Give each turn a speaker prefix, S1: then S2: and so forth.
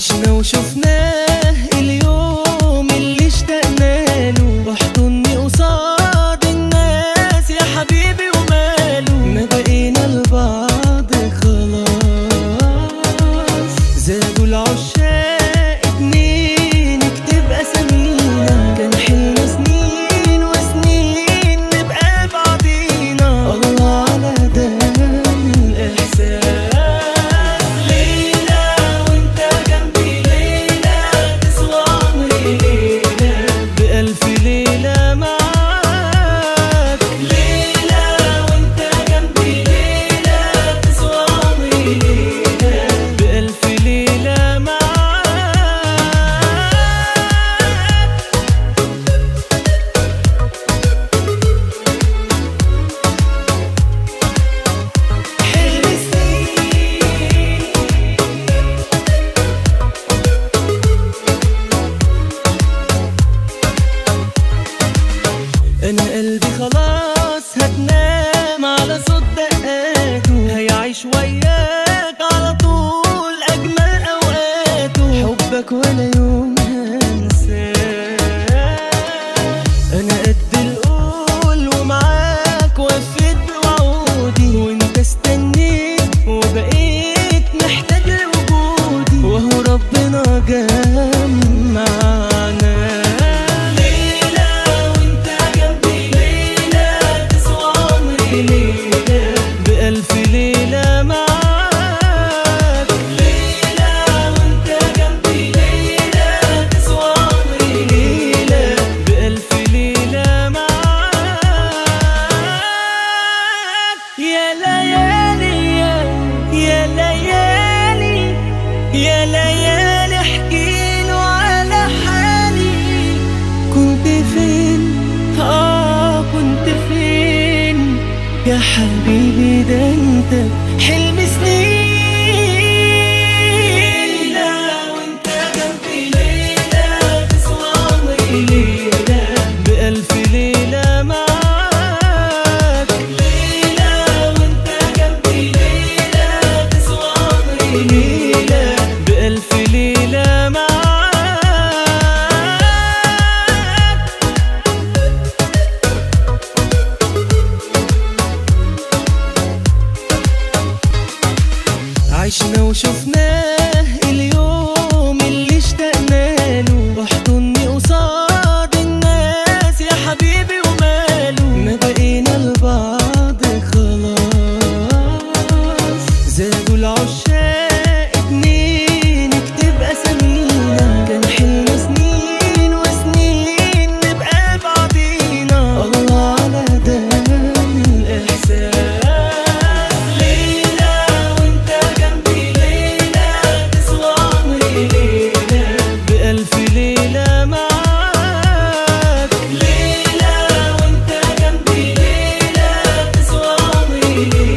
S1: عشنا وشفناه اليوم اللي اشتقنا له احضني قصاد الناس يا حبيبي وماله ما بقينا لبعض خلاص زادوا العشاق اتنين اكتب اسامينا كان حلم سنين وسنين نبقى بعضينا الله على ده الاحساس ليلى وانت جنبي ليلى تسوى عمري ليلى بألف ليلة معاك ليلى وانت جنبي ليلى تسوى عمري ليلى بألف ليلة معاك حلم سنين انا قلبي خلاص هتنام على صوت دقاته هيعيش وياك على طول اجمل اوقاته حبك ولا يوم هنساه انا قد القول ومعاك وفيت بوعودي وانت استنيت وبقيت محتاج لوجودي وهو ربنا جمعنا ليلى وانت جنبي ليلى تسوى عمري ليلى بألف ليلة معاك ليلى وانت جنبي ليلى تسوى عمري ليلى بألف ليلة معاك يا ليالي يا يا ليالي يا ليالي احكيله على حالي كنت فين اه كنت فين يا حبيبي ده انت حلم سنين لا وانت جنبي ليلى تسوى عمري ليلى بألف ليلة معاك ليلى وانت جنبي ليلى تسوى عمري ليلى بألف ليلة معاك عشنا وشفناه اليوم اللي اشتقنا له احضني قصاد الناس يا حبيبي وماله ما بقينا لبعض خلاص زادوا العشاق اتنين اكتب اسامينا كان حلم سنين وسنين نبقى بعضينا الله على ده الاحساس ليلى وانت جنبي ليلى تسوى عمري ليلى بألف ليلة معاك ليلى وانت جنبي ليلى تسوى عمري ليلى